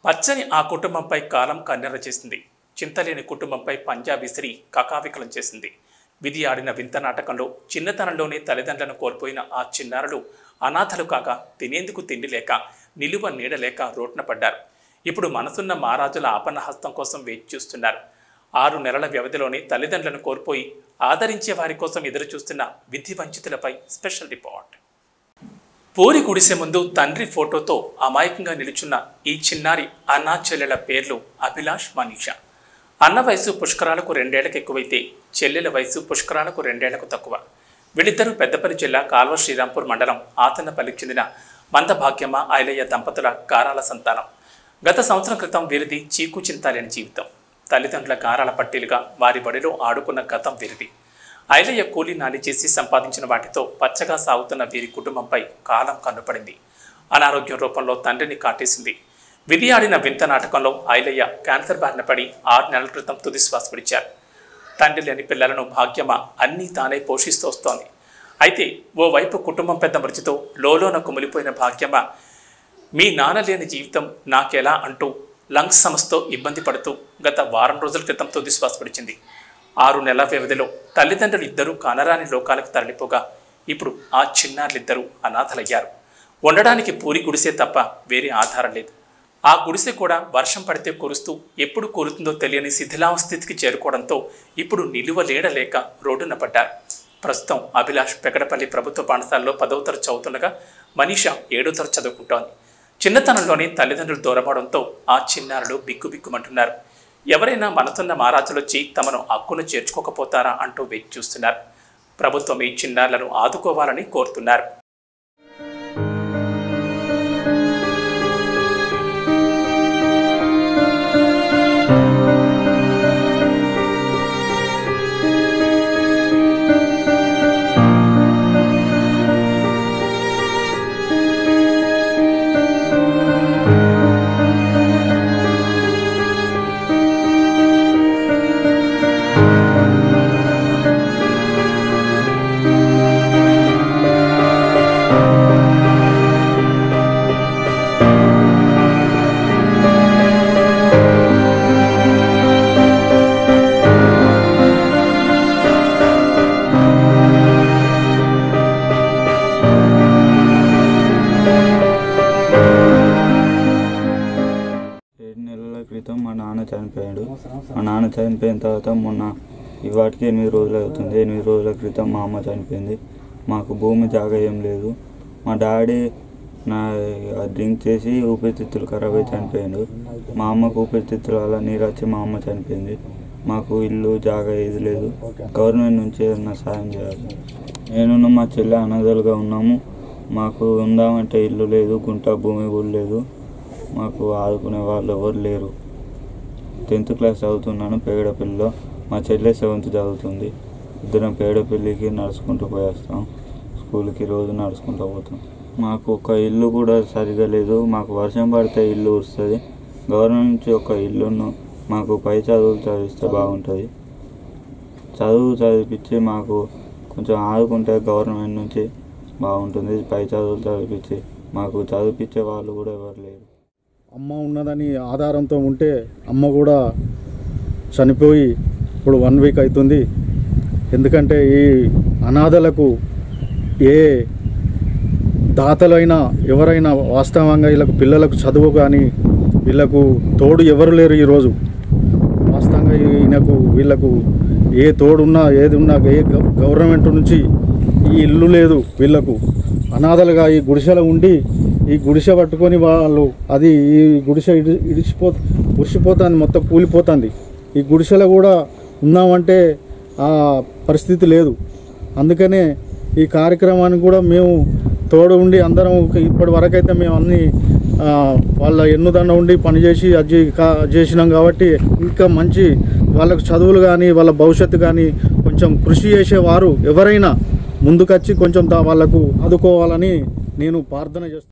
పచ్చని ఆ కుటుంబంపై కాలం కన్నెర చేసింది చింతలేని కుటుంబంపై పంజా విసిరి కకావికలం చేసింది విధి ఆడిన వింత నాటకంలో చిన్నతనంలోనే తల్లిదండ్రులను కోల్పోయిన ఆ చిన్నారులు అనాథలు కాక తినేందుకు తిండి లేక నిలువ నీడ లేక రోడ్న పడ్డారు ఇప్పుడు మనసున్న మహారాజుల ఆపన్న హస్తం కోసం వేచి చూస్తున్నారు ఆరు నెలల వ్యవధిలోనే తల్లిదండ్రులను కోల్పోయి ఆదరించే వారి కోసం ఎదురు చూస్తున్న విధి వంచితులపై స్పెషల్ రిపోర్ట్ పూరి గుడిసె ముందు తండ్రి ఫోటోతో అమాయకంగా నిలుచున్న ఈ చిన్నారి అన్నా చెల్లెల పేర్లు అభిలాష్ మనీష అన్న వయసు పుష్కరాలకు రెండేళ్లకు ఎక్కువైతే చెల్లెల వయసు పుష్కరాలకు రెండేళ్లకు తక్కువ వీళ్ళిద్దరూ పెద్దపల్లి జిల్లా కాల్వ శ్రీరాంపూర్ మండలం ఆతన్నపల్లికి చెందిన మందభాగ్యమ్మ ఐలయ్య దంపతుల గారాల సంతానం గత సంవత్సరం క్రితం వీరిది చీకు చింతాలేని జీవితం తల్లిదండ్రుల గారాల పట్టీలుగా వారి బడిలో ఆడుకున్న గతం వీరిది ఐలయ్య కూలీ నాలి చేసి సంపాదించిన వాటితో పచ్చగా సాగుతున్న వీరి కుటుంబంపై కాలం కన్నుపడింది అనారోగ్యం రూపంలో తండ్రిని కాటేసింది విధి ఆడిన వింత నాటకంలో ఐలయ్య క్యాన్సర్ బారిన పడి ఆరు నెలల క్రితం తుది శ్వాస విడిచారు తండ్రి లేని పిల్లలను భాగ్యమ అన్నీ తానే పోషిస్తూ వస్తోంది అయితే ఓవైపు కుటుంబం పెద్ద మృతితో లోలోన కుమిలిపోయిన భాగ్యమ మీ నాన్న లేని జీవితం నాకెలా అంటూ లంగ్స్ సమస్యతో ఇబ్బంది పడుతూ గత వారం రోజుల క్రితం తుది శ్వాస విడిచింది ఆరు నెలల వ్యవధిలో తల్లిదండ్రులు ఇద్దరూ కానరాని లోకాలకు తరలిపోగా ఇప్పుడు ఆ చిన్నారులిద్దరూ అనాథలయ్యారు ఉండడానికి పూరి గుడిసే తప్ప వేరే ఆధారం లేదు ఆ గుడిసె కూడా వర్షం పడితే కురుస్తూ ఎప్పుడు కూలుతుందో తెలియని శిథిలావస్థితికి చేరుకోవడంతో ఇప్పుడు నిలువ లేడలేక రోడ్డున పడ్డారు ప్రస్తుతం అభిలాష్ పెకడపల్లి ప్రభుత్వ పాఠశాలలో పదవ తరగతి చదువుతుండగా మనీష ఏడో తరగతి చదువుకుంటోంది చిన్నతనంలోనే తల్లిదండ్రులు దూరమవడంతో ఆ చిన్నారులు బిక్కుబిక్కుమంటున్నారు ఎవరైనా మనతున్న మహారాజులొచ్చి తమను హక్కును చేర్చుకోకపోతారా అంటూ వేచి చూస్తున్నారు ప్రభుత్వం ఈ చిన్నారులను ఆదుకోవాలని కోరుతున్నారు ఏడు నెలల క్రితం మా నాన్న చనిపోయాడు మా నాన్న చనిపోయిన తర్వాత మొన్న ఇవాటికి ఎనిమిది రోజులు అవుతుంది ఎనిమిది రోజుల క్రితం మా అమ్మ చనిపోయింది మాకు భూమి జాగా ఏం లేదు మా డాడీ నా డ్రింక్ చేసి ఊపిరితిత్తులు ఖరాబ్ అయి చనిపోయాడు మా అమ్మకు ఊపిరితిత్తుల వల్ల నీరు వచ్చి మా అమ్మ చనిపోయింది మాకు ఇల్లు జాగా ఏది లేదు గవర్నమెంట్ నుంచి ఏదైనా సాయం చేయాలి నేను మా చెల్లె అనాథలుగా ఉన్నాము మాకు ఉందామంటే ఇల్లు లేదు గుంట భూమి కూడా లేదు మాకు ఆదుకునే వాళ్ళు ఎవరు లేరు టెన్త్ క్లాస్ చదువుతున్నాను పేగడపల్లిలో మా చెల్లె సెవెంత్ చదువుతుంది ఇద్దరం పేగడపల్లికి నడుచుకుంటూ పోయేస్తాం స్కూల్కి రోజు నడుచుకుంటూ పోతాం మాకు ఒక ఇల్లు కూడా సరిగా లేదు మాకు వర్షం పడితే ఇల్లు వస్తుంది గవర్నమెంట్ నుంచి ఒక ఇల్లును మాకు పై చదువులు చదివిస్తే బాగుంటుంది చదువు చదివించి మాకు కొంచెం ఆదుకుంటే గవర్నమెంట్ నుంచి బాగుంటుంది పై చదువులు చదివించి మాకు చదివించే వాళ్ళు కూడా ఎవరు లేరు అమ్మ ఉన్నదని ఆధారంతో ఉంటే అమ్మ కూడా చనిపోయి ఇప్పుడు వన్ వీక్ అవుతుంది ఎందుకంటే ఈ అనాథలకు ఏ దాతలైనా ఎవరైనా వాస్తవంగా వీళ్ళకు పిల్లలకు చదువు కానీ వీళ్ళకు తోడు ఎవరు లేరు ఈరోజు వాస్తవంగా ఈయనకు వీళ్ళకు ఏ తోడున్నా ఏది ఉన్నా ఏ గవ- గవర్నమెంట్ నుంచి ఈ ఇల్లు లేదు వీళ్ళకు అనాథలుగా ఈ గుడిసెలో ఉండి ఈ గుడిసె పట్టుకొని వాళ్ళు అది ఈ గుడిసె ఇడి ఇడిచిపో ఉడిచిపోతుంది మొత్తం కూలిపోతుంది ఈ గుడిసెలో కూడా ఉన్నామంటే ఆ పరిస్థితి లేదు అందుకనే ఈ కార్యక్రమానికి కూడా మేము తోడు ఉండి అందరం ఇప్పటి వరకైతే మేము అన్ని ఆ, వాళ్ళ ఎన్నుదండ ఉండి పనిచేసి అది చే- కా- చేసినాం కాబట్టి ఇంకా మంచి వాళ్ళకు చదువులు కానీ వాళ్ళ భవిష్యత్తు కానీ కొంచెం కృషి చేసేవారు ఎవరైనా ముందుకొచ్చి కొంచెం దా- వాళ్ళకు ఆదుకోవాలని నేను ప్రార్థన చేస్తాను